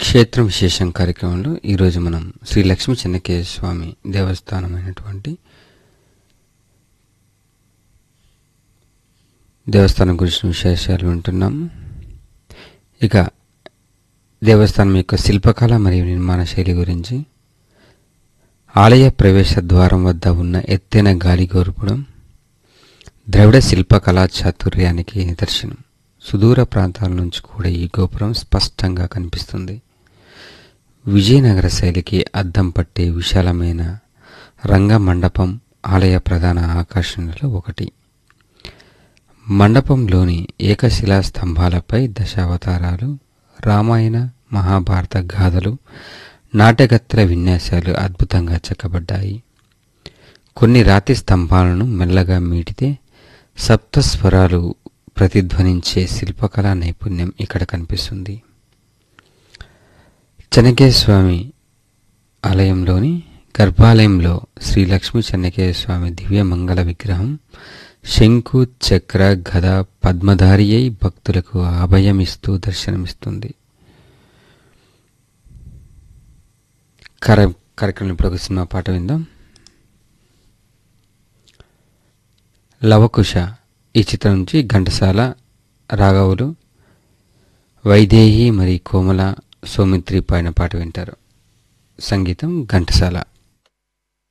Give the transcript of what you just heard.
క్షేత్రం విశేషం కార్యక్రమంలో ఈరోజు మనం శ్రీ లక్ష్మీ చెన్నకేయ స్వామి దేవస్థానమైనటువంటి దేవస్థానం గురించిన విశేషాలు వింటున్నాము ఇక దేవస్థానం యొక్క శిల్పకళ మరియు నిర్మాణ శైలి గురించి ఆలయ ప్రవేశ ద్వారం వద్ద ఉన్న ఎత్తైన గాలి గోరుపుడం ద్రవిడ శిల్పకళా చాతుర్యానికి నిదర్శనం సుదూర ప్రాంతాల నుంచి కూడా ఈ గోపురం స్పష్టంగా కనిపిస్తుంది విజయనగర శైలికి అద్దం పట్టే విశాలమైన రంగ మండపం ఆలయ ప్రధాన ఆకర్షణలో ఒకటి మండపంలోని ఏకశిలా స్తంభాలపై దశావతారాలు రామాయణ మహాభారత గాథలు నాటకత్ర విన్యాసాలు అద్భుతంగా చెక్కబడ్డాయి కొన్ని రాతి స్తంభాలను మెల్లగా మీటితే సప్తస్వరాలు ప్రతిధ్వనించే శిల్పకళా నైపుణ్యం ఇక్కడ కనిపిస్తుంది చెన్నకేయ స్వామి ఆలయంలోని గర్భాలయంలో శ్రీ లక్ష్మీ చెన్నకేయ స్వామి దివ్య మంగళ విగ్రహం శంకు చక్ర గద పద్మధారి అయి భక్తులకు అభయమిస్తూ దర్శనమిస్తుంది కర కార్యక్రమం ఇప్పుడు ఒక సినిమా పాట విందాం లవకుశ ఈ చిత్రం నుంచి ఘంటసాల రాఘవులు వైదేహి మరి కోమల సౌమిత్రి పైన పాట వింటారు సంగీతం ఘంటసాల